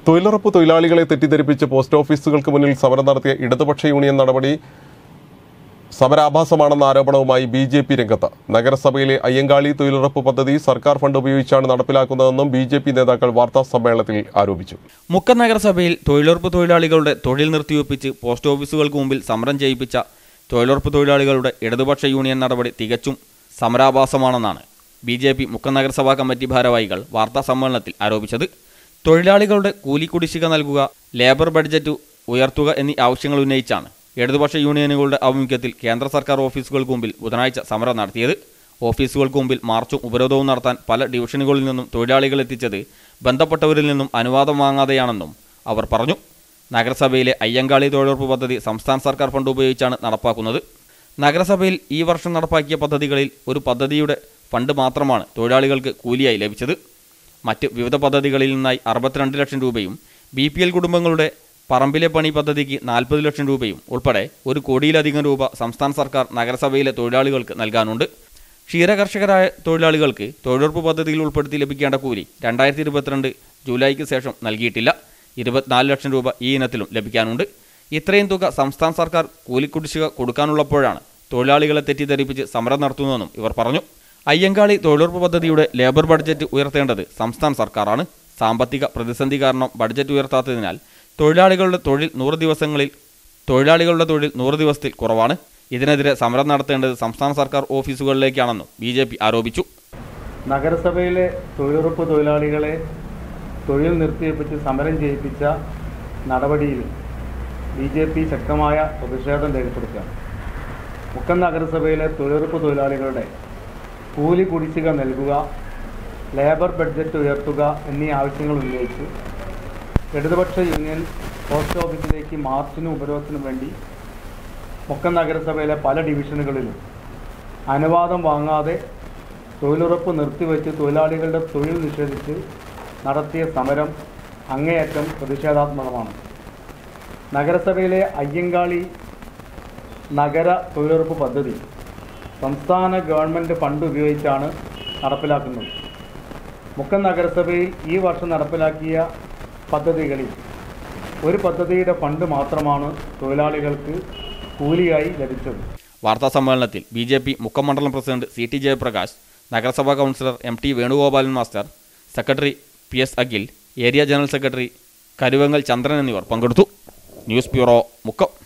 തൊഴിലുറപ്പ് തൊഴിലാളികളെ തെറ്റിദ്ധരിപ്പിച്ച് പോസ്റ്റ് ഓഫീസുകൾക്ക് മുന്നിൽ സമരം നടത്തിയ ഇടതുപക്ഷ യൂണിയൻ നടപടി സമരാഭാസമാണെന്ന ആരോപണവുമായി ബി ജെ പി രംഗത്ത് നഗരസഭയിലെ അയ്യങ്കാളി തൊഴിലുറപ്പ് പദ്ധതി സർക്കാർ ഫണ്ട് ഉപയോഗിച്ചാണ് നടപ്പിലാക്കുന്നതെന്നും ബി ജെ പി നേതാക്കൾ വാർത്താ സമ്മേളനത്തിൽ ആരോപിച്ചു മുക്കം നഗരസഭയിൽ തൊഴിലുറപ്പ് തൊഴിലാളികളുടെ തൊഴിൽ നിർത്തിവെപ്പിച്ച് പോസ്റ്റ് ഓഫീസുകൾക്ക് മുമ്പിൽ സമരം ചെയ്യിപ്പിച്ച തൊഴിലുറപ്പ് തൊഴിലാളികളുടെ ഇടതുപക്ഷ യൂണിയൻ നടപടി തികച്ചും സമരാഭാസമാണെന്നാണ് ബി ജെ പി മുക്കം നഗരസഭാ കമ്മിറ്റി ഭാരവാഹികൾ വാർത്താ സമ്മേളനത്തിൽ ആരോപിച്ചത് തൊഴിലാളികളുടെ കൂലി കുടിശ്ശിക നൽകുക ലേബർ ബഡ്ജറ്റ് ഉയർത്തുക എന്നീ ആവശ്യങ്ങൾ ഉന്നയിച്ചാണ് ഇടതുപക്ഷ യൂണിയനുകളുടെ ആഭിമുഖ്യത്തിൽ കേന്ദ്ര സർക്കാർ ഓഫീസുകൾക്ക് മുമ്പിൽ ബുധനാഴ്ച സമരം നടത്തിയത് ഓഫീസുകൾക്ക് മുമ്പിൽ മാർച്ചും ഉപരോധവും നടത്താൻ പല ഡിവിഷനുകളിൽ നിന്നും തൊഴിലാളികൾ എത്തിച്ചത് ബന്ധപ്പെട്ടവരിൽ നിന്നും അനുവാദം വാങ്ങാതെയാണെന്നും അവർ പറഞ്ഞു നഗരസഭയിലെ അയ്യങ്കാളി തൊഴിലുറപ്പ് പദ്ധതി സംസ്ഥാന സർക്കാർ ഫണ്ട് ഉപയോഗിച്ചാണ് നടപ്പാക്കുന്നത് നഗരസഭയിൽ ഈ വർഷം നടപ്പാക്കിയ പദ്ധതികളിൽ ഒരു പദ്ധതിയുടെ ഫണ്ട് മാത്രമാണ് തൊഴിലാളികൾക്ക് കൂലിയായി ലഭിച്ചത് മറ്റ് വിവിധ പദ്ധതികളിൽ നിന്നായി അറുപത്തിരണ്ട് ലക്ഷം രൂപയും ബി പി എൽ കുടുംബങ്ങളുടെ പറമ്പിലെ പണി പദ്ധതിക്ക് നാൽപ്പത് ലക്ഷം രൂപയും ഉൾപ്പെടെ ഒരു കോടിയിലധികം രൂപ സംസ്ഥാന സർക്കാർ നഗരസഭയിലെ തൊഴിലാളികൾക്ക് നൽകാനുണ്ട് ക്ഷീരകർഷകരായ തൊഴിലാളികൾക്ക് തൊഴിലുറപ്പ് പദ്ധതിയിൽ ഉൾപ്പെടുത്തി ലഭിക്കേണ്ട കൂലി രണ്ടായിരത്തി ഇരുപത്തിരണ്ട് ജൂലൈക്ക് ശേഷം നൽകിയിട്ടില്ല ഇരുപത്തിനാല് ലക്ഷം രൂപ ഈ ഇനത്തിലും ലഭിക്കാനുണ്ട് ഇത്രയും തുക സംസ്ഥാന സർക്കാർ കൂലിക്കുടിശ്ശിക കൊടുക്കാനുള്ളപ്പോഴാണ് തൊഴിലാളികളെ തെറ്റിദ്ധരിപ്പിച്ച് സമരം നടത്തുന്നതെന്നും ഇവർ പറഞ്ഞു അയ്യങ്കാളി തൊഴിലുറപ്പ് പദ്ധതിയുടെ ലേബർ ബഡ്ജറ്റ് ഉയർത്തേണ്ടത് സംസ്ഥാന സർക്കാരാണ് സാമ്പത്തിക പ്രതിസന്ധി കാരണം ബഡ്ജറ്റ് ഉയർത്താത്തതിനാൽ തൊഴിലാളികളുടെ തൊഴിൽ നൂറ് ദിവസങ്ങളിൽ തൊഴിലാളികളുടെ തൊഴിൽ നൂറ് ദിവസത്തിൽ കുറവാണ് ഇതിനെതിരെ സമരം നടത്തേണ്ടത് സംസ്ഥാന സർക്കാർ ഓഫീസുകളിലേക്കാണെന്നും ബി ആരോപിച്ചു നഗരസഭയിലെ തൊഴിലുറപ്പ് തൊഴിലാളികളെ തൊഴിൽ നിർത്തിവെപ്പിച്ച് സമരം ചെയ്യിപ്പിച്ച നടപടിയിൽ ബി ജെ പി ശക്തമായ പ്രതിഷേധം രേഖപ്പെടുത്തുകയാണ് മുക്കം നഗരസഭയിലെ തൊഴിലുറപ്പ് തൊഴിലാളികളുടെ കൂലി കുടിശ്ശിക നൽകുക ലേബർ ബഡ്ജറ്റ് ഉയർത്തുക എന്നീ ആവശ്യങ്ങൾ ഉന്നയിച്ച് ഇടതുപക്ഷ യൂണിയൻ പോസ്റ്റ് ഓഫീസിലേക്ക് മാർച്ചിനും ഉപരോധത്തിനും വേണ്ടി മുക്കം നഗരസഭയിലെ പല ഡിവിഷനുകളിലും അനുവാദം വാങ്ങാതെ തൊഴിലുറപ്പ് നിർത്തിവെച്ച് തൊഴിലാളികളുടെ തൊഴിൽ നിഷേധിച്ച് നടത്തിയ സമരം അങ്ങേയറ്റം പ്രതിഷേധാത്മകമാണ് നഗരസഭയിലെ അയ്യങ്കാളി നഗര തൊഴിലുറപ്പ് പദ്ധതി സംസ്ഥാന ഗവൺമെൻറ് ഫണ്ട് ഉപയോഗിച്ചാണ് നടപ്പിലാക്കുന്നത് മുക്കം നഗരസഭയിൽ ഈ വർഷം നടപ്പിലാക്കിയ പദ്ധതികളിൽ ഒരു പദ്ധതിയുടെ ഫണ്ട് മാത്രമാണ് തൊഴിലാളികൾക്ക് കൂലിയായി ലഭിച്ചത് വാർത്താ സമ്മേളനത്തിൽ ബി ജെ പി മുക്കം മണ്ഡലം പ്രസിഡന്റ് സി ടി ജയപ്രകാശ് നഗരസഭാ councillor M T Venugopalan master secretary P S Akhil area general secretary Karuvangal Chandran എന്നിവർ പങ്കെടുത്തു ന്യൂസ് ബ്യൂറോ മുക്കം